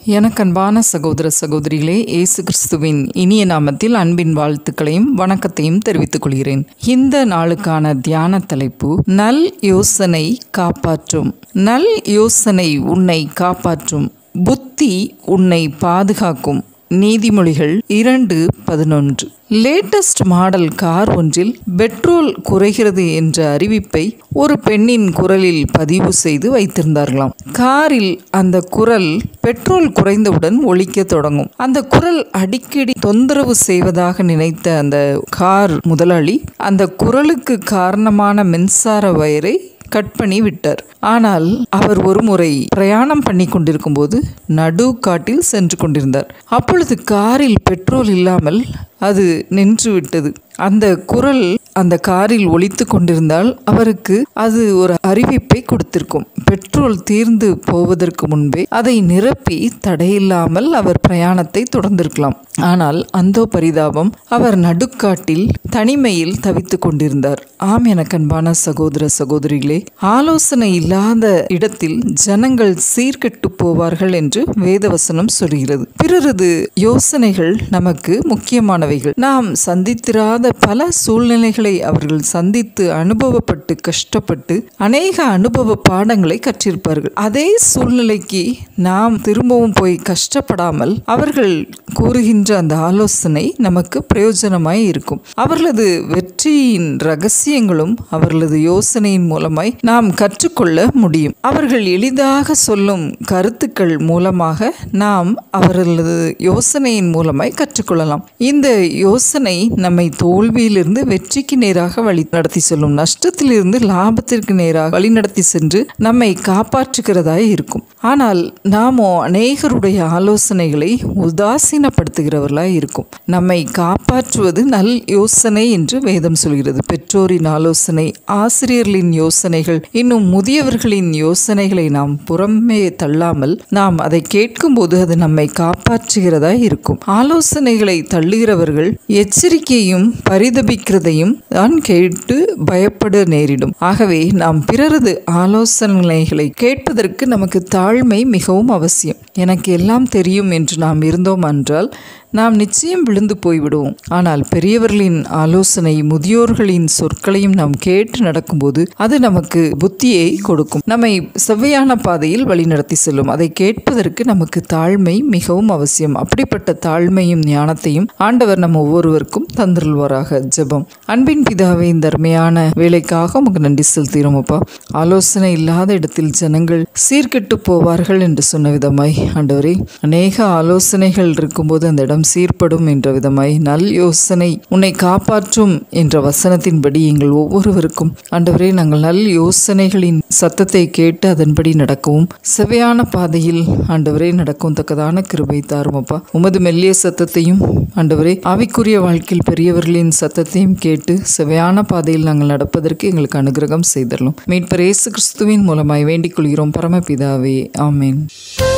எனக்கன்பான சகோதர சகோதரிகளே இயேசு கிறிஸ்துவின் இனிய நாமத்தில் அன்பின் வாழ்த்துக்களையும் வணக்கத்தையும் தெரிவித்துக் கொள்கிறேன் இந்த நாளுக்கான தியான தலைப்பு நல் யோசனை காப்பாற்றும் நல் யோசனை உன்னை காப்பாற்றும் புத்தி உன்னை பாதுகாக்கும் நீதிமொழிகள் இரண்டு பதினொன்று லேட்டஸ்ட் மாடல் கார் ஒன்றில் பெட்ரோல் குறைகிறது என்ற அறிவிப்பை ஒரு பெண்ணின் குரலில் பதிவு செய்து வைத்திருந்தார்களாம் காரில் அந்த குரல் பெட்ரோல் குறைந்தவுடன் ஒலிக்க தொடங்கும் அந்த குரல் அடிக்கடி தொந்தரவு செய்வதாக நினைத்த அந்த கார் முதலாளி அந்த குரலுக்கு காரணமான மின்சார வயரை கட் பண்ணி விட்டார் ஆனால் அவர் ஒரு முறை பிரயாணம் பண்ணி கொண்டிருக்கும் போது நடு காட்டில் சென்று கொண்டிருந்தார் அப்பொழுது காரில் பெட்ரோல் இல்லாமல் அது நின்று விட்டது அந்த குரல் அந்த காரில் ஒலித்து கொண்டிருந்தால் அவருக்கு அது ஒரு அறிவிப்பை கொடுத்திருக்கும் பெட்ரோல் தீர்ந்து போவதற்கு முன்பே அதை நிரப்பி தடையில்லாமல் அவர் பிரயாணத்தை தொடர்ந்திருக்கலாம் ஆனால் அந்தோ பரிதாபம் அவர் நடுக்காட்டில் தனிமையில் தவித்து கொண்டிருந்தார் ஆம் எனக்கு அன்பான சகோதர சகோதரிகளே ஆலோசனை இல்லாத இடத்தில் ஜனங்கள் சீர்கெட்டு போவார்கள் என்று வேதவசனம் சொல்கிறது பிறரது யோசனைகள் நமக்கு முக்கியமானவைகள் நாம் சந்தித்திராத பல சூழ்நிலைகளை அவர்கள் சந்தித்து அனுபவப்பட்டு கஷ்டப்பட்டு அநேக அனுபவ பாடங்களை கற்றிருப்பார்கள் அதே சூழ்நிலைக்கு நாம் திரும்பவும் போய் கஷ்டப்படாமல் அவர்கள் கூறுகின்ற அந்த ஆலோசனை நமக்கு பிரயோஜனமாய் இருக்கும் அவர்களது வெற்றியின் ரகசியங்களும் அவர்களது யோசனையின் மூலமாய் நாம் கற்றுக்கொள்ள முடியும் அவர்கள் எளிதாக சொல்லும் கருத்துக்கள் மூலமாக நாம் அவர்களது யோசனையின் மூலமாய் கற்றுக்கொள்ளலாம் இந்த யோசனை நம்மை தோல்வியிலிருந்து வெற்றிக்கு நேராக வழி நடத்தி செல்லும் நஷ்டத்திலிருந்து லாபத்திற்கு நேராக வழிநடத்தி சென்று நம்மை காப்பாற்றுகிறதாய் இருக்கும் ஆனால் நாமோ அநேகருடைய ஆலோசனைகளை உதாசீனப்படுத்துகிறவர்களாய் இருக்கும் நம்மை காப்பாற்றுவது நல் யோசனை என்று வேதம் சொல்கிறது பெற்றோரின் ஆலோசனை ஆசிரியர்களின் யோசனைகள் இன்னும் முதியவர்களின் யோசனைகளை நாம் புறமே தள்ளாமல் நாம் அதை கேட்கும்போது அது நம்மை காப்பாற்றுகிறதா இருக்கும் ஆலோசனைகளை தள்ளுகிறவர்கள் எச்சரிக்கையும் பரிதபிக்கிறதையும் தான் கேட்டு பயப்பட நேரிடும் ஆகவே நாம் பிறரது ஆலோசனைகளை கேட்பதற்கு நமக்கு தாழ்மை மிகவும் அவசியம் எனக்கு எல்லாம் தெரியும் என்று நாம் இருந்தோம் என்றால் நாம் நிச்சயம் விழுந்து போய்விடுவோம் ஆனால் பெரியவர்களின் ஆலோசனை முதியோர்களின் சொற்களையும் நாம் கேட்டு நடக்கும்போது அது நமக்கு புத்தியை கொடுக்கும் நம்மை செவ்வையான பாதையில் வழிநடத்தி செல்லும் அதை கேட்பதற்கு நமக்கு தாழ்மை மிகவும் அவசியம் அப்படிப்பட்ட தாழ்மையும் ஞானத்தையும் ஆண்டவர் நம் ஒவ்வொருவருக்கும் தந்துருள்வாராக ஜெபம் அன்பின் பிதாவை இந்த அருமையான வேலைக்காக உமக்கு நன்றி செலுத்துகிறோம் அப்பா ஆலோசனை இல்லாத இடத்தில் ஜனங்கள் சீர்கெட்டு போவார்கள் என்று சொன்ன விதமாய் ஆண்டவரே அநேக ஆலோசனைகள் இருக்கும்போது அந்த இடம் சீர்படும் என்ற விதமாய் நல் யோசனை உன்னை காப்பாற்றும் என்ற வசனத்தின்படி எங்கள் ஒவ்வொருவருக்கும் ஆண்டவரே நாங்கள் நல் யோசனைகளின் சத்தத்தை கேட்டு அதன்படி நடக்கவும் செவையான பாதையில் ஆண்டவரே நடக்கும் தக்கதான கிருபை தாருமப்பா உமது மெல்லிய சத்தத்தையும் ஆண்டவரே ஆவிக்குரிய வாழ்க்கையில் பெரியவர்களின் சத்தத்தையும் கேட்டு செவையான பாதையில் நாங்கள் நடப்பதற்கு எங்களுக்கு அனுகிரகம் செய்தரலாம் மீட்பர் இயேசு கிறிஸ்துவின் மூலமாய் வேண்டிக் கொள்கிறோம் பரமபிதாவே ஆமேன்